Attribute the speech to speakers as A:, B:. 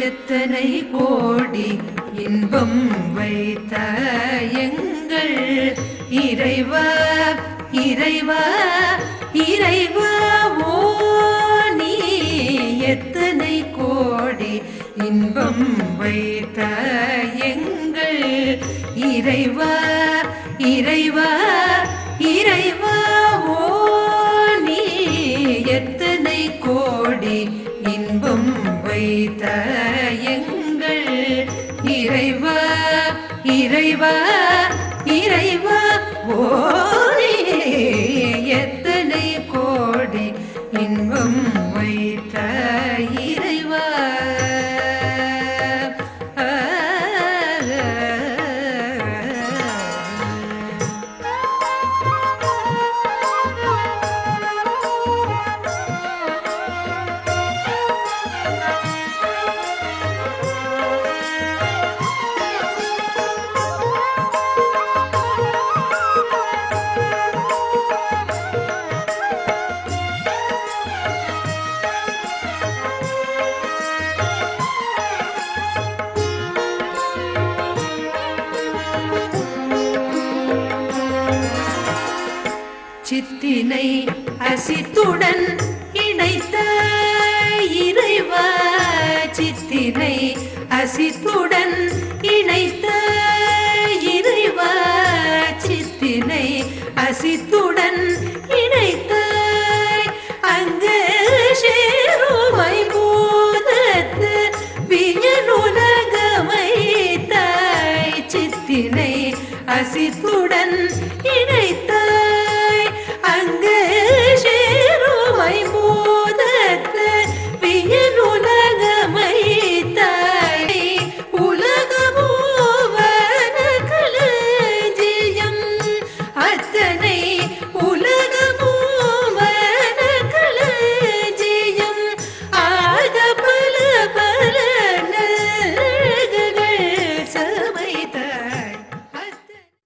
A: எத்தனை கோடி இன்பம் வைத்த எங்கள் இறைவா இறைவா இறைவா ஓ நீ எத்தனை கோடி இன்பம் வைத்த எங்கள் இறைவா இறைவா இறைவா ஓ நீ எத்தனை கோடி இன்பம் வைத்த எங்கள் இறைவா இறைவா இறைவா ஓ நீ எத்தனை கோடி இன்பம் வைத்த இறைவா சித்தினை அசித்துடன் இணைத்த இறைவா சித்தினை அசித்துடன் இணைத்த இறைவா சித்தினை அசித்துடன் இணைத்த அங்கு சேருமை பூதத்து வியனுலகமை தாய் சித்தினை அசித்துடன் இணைத்தாய் அங்கு சேருமை பூ